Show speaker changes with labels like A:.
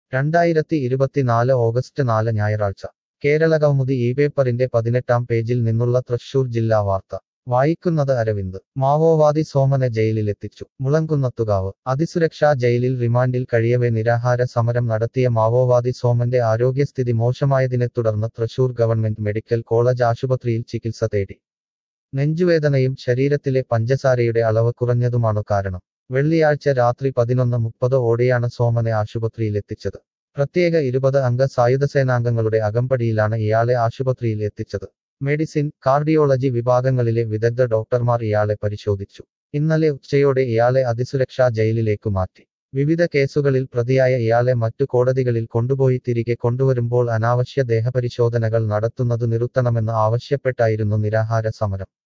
A: രണ്ടായിരത്തി ഇരുപത്തിനാല് ഓഗസ്റ്റ് നാല് ഞായറാഴ്ച കേരള കൗമുദി ഈ പേപ്പറിന്റെ പതിനെട്ടാം പേജിൽ നിന്നുള്ള തൃശൂർ ജില്ലാ വാർത്ത വായിക്കുന്നത് അരവിന്ദ് മാവോവാദി സോമനെ ജയിലിലെത്തിച്ചു മുളങ്കുന്നത്തുകാവ് അതിസുരക്ഷാ ജയിലിൽ റിമാൻഡിൽ കഴിയവെ നിരാഹാര സമരം നടത്തിയ മാവോവാദി സോമന്റെ ആരോഗ്യസ്ഥിതി മോശമായതിനെ തുടർന്ന് തൃശൂർ ഗവൺമെന്റ് മെഡിക്കൽ കോളേജ് ആശുപത്രിയിൽ ചികിത്സ തേടി നെഞ്ചുവേദനയും ശരീരത്തിലെ പഞ്ചസാരയുടെ അളവ് കുറഞ്ഞതുമാണു കാരണം വെള്ളിയാഴ്ച രാത്രി പതിനൊന്ന് മുപ്പത് ഓടെയാണ് സോമനെ ആശുപത്രിയിലെത്തിച്ചത് പ്രത്യേക ഇരുപത് അംഗ സായുധസേനാംഗങ്ങളുടെ അകമ്പടിയിലാണ് ഇയാളെ ആശുപത്രിയിൽ എത്തിച്ചത് മെഡിസിൻ കാർഡിയോളജി വിഭാഗങ്ങളിലെ വിദഗ്ധ ഡോക്ടർമാർ ഇയാളെ പരിശോധിച്ചു ഇന്നലെ ഉച്ചയോടെ ഇയാളെ അതിസുരക്ഷാ ജയിലിലേക്കു മാറ്റി വിവിധ കേസുകളിൽ പ്രതിയായ ഇയാളെ മറ്റു കോടതികളിൽ കൊണ്ടുപോയി തിരികെ കൊണ്ടുവരുമ്പോൾ അനാവശ്യ ദേഹപരിശോധനകൾ നടത്തുന്നത് നിർത്തണമെന്ന് ആവശ്യപ്പെട്ടായിരുന്നു നിരാഹാര സമരം